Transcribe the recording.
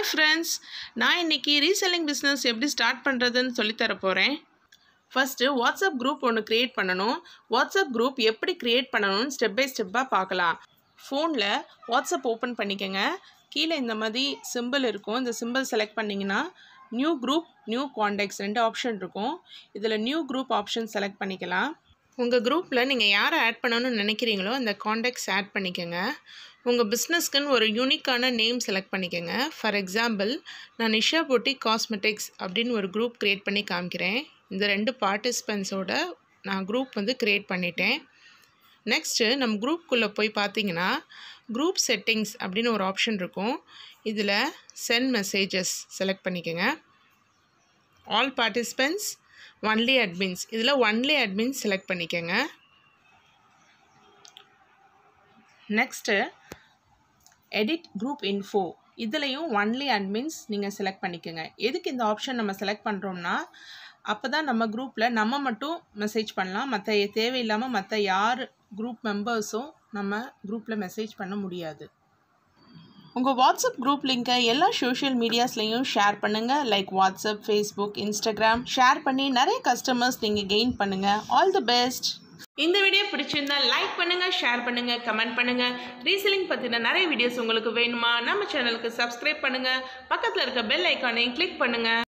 friends நான் இன்னைக்கு reselling business எப்படி ஸ்டார்ட் பண்ணுறதுன்னு சொல்லித்தர போகிறேன் ஃபஸ்ட்டு வாட்ஸ்அப் குரூப் ஒன்று க்ரியேட் பண்ணணும் வாட்ஸ்அப் குரூப் எப்படி க்ரியேட் பண்ணணும்னு ஸ்டெப் பை ஸ்டெப்பாக பார்க்கலாம் ஃபோனில் வாட்ஸ்அப் ஓப்பன் பண்ணிக்கோங்க கீழே இந்த மாதிரி சிம்பிள் இருக்கும் இந்த சிம்பிள் செலக்ட் பண்ணிங்கன்னா நியூ குரூப் நியூ காண்டாக்ட்ஸ் ரெண்டு ஆப்ஷன் இருக்கும் இதில் நியூ குரூப் ஆப்ஷன் செலக்ட் பண்ணிக்கலாம் உங்கள் குரூப்பில் நீங்கள் யாரை ஆட் பண்ணணும்னு நினைக்கிறீங்களோ அந்த காண்டாக்ட்ஸ் ஆட் பண்ணிக்கோங்க உங்கள் பிஸ்னஸ்க்குன்னு ஒரு யூனிக்கான நேம் செலக்ட் பண்ணிக்கோங்க ஃபார் எக்ஸாம்பிள் நான் நிஷா பொட்டி காஸ்மெட்டிக்ஸ் அப்படின்னு ஒரு குரூப் க்ரியேட் பண்ணி காமிக்கிறேன் இந்த ரெண்டு பார்ட்டிசிபெண்ட்ஸோட நான் குரூப் வந்து க்ரியேட் பண்ணிட்டேன் நெக்ஸ்ட்டு நம்ம குரூப்புக்குள்ளே போய் பார்த்தீங்கன்னா குரூப் செட்டிங்ஸ் அப்படின்னு ஒரு ஆப்ஷன் இருக்கும் இதில் சென்ட் மெசேஜஸ் செலக்ட் பண்ணிக்கோங்க ஆல் பார்ட்டிசிபெண்ட்ஸ் ஒன்லி அட்மின்ஸ் இதில் ஒன்லி அட்மின்ஸ் செலக்ட் பண்ணிக்கோங்க நெக்ஸ்ட்டு எடிட் குரூப் இன்ஃபோ இதுலேயும் ஒன்லி அட்மின்ஸ் நீங்கள் செலக்ட் பண்ணிக்கோங்க எதுக்கு இந்த ஆப்ஷன் நம்ம செலக்ட் பண்ணுறோம்னா அப்போ தான் நம்ம குரூப்பில் நம்ம மட்டும் மெசேஜ் பண்ணலாம் மற்ற தேவையில்லாமல் மற்ற யார் குரூப் மெம்பர்ஸும் நம்ம குரூப்பில் மெசேஜ் பண்ண முடியாது உங்கள் வாட்ஸ்அப் குரூப் லிங்க்கை எல்லா சோஷியல் மீடியாஸ்லேயும் ஷேர் பண்ணுங்கள் like WhatsApp Facebook Instagram share பண்ணி நிறைய கஸ்டமர்ஸ் நீங்கள் கெயின் பண்ணுங்கள் ஆல் தி பெஸ்ட் இந்த வீடியோ பிடிச்சிருந்தா லைக் பண்ணுங்க ஷேர் பண்ணுங்க கமெண்ட் பண்ணுங்க ரீசெல்லிங் பத்தின நிறைய வீடியோஸ் உங்களுக்கு வேணுமா நம்ம சேனலுக்கு சப்ஸ்கிரைப் பண்ணுங்க பக்கத்தில் இருக்க பெல் ஐக்கானையும் கிளிக் பண்ணுங்க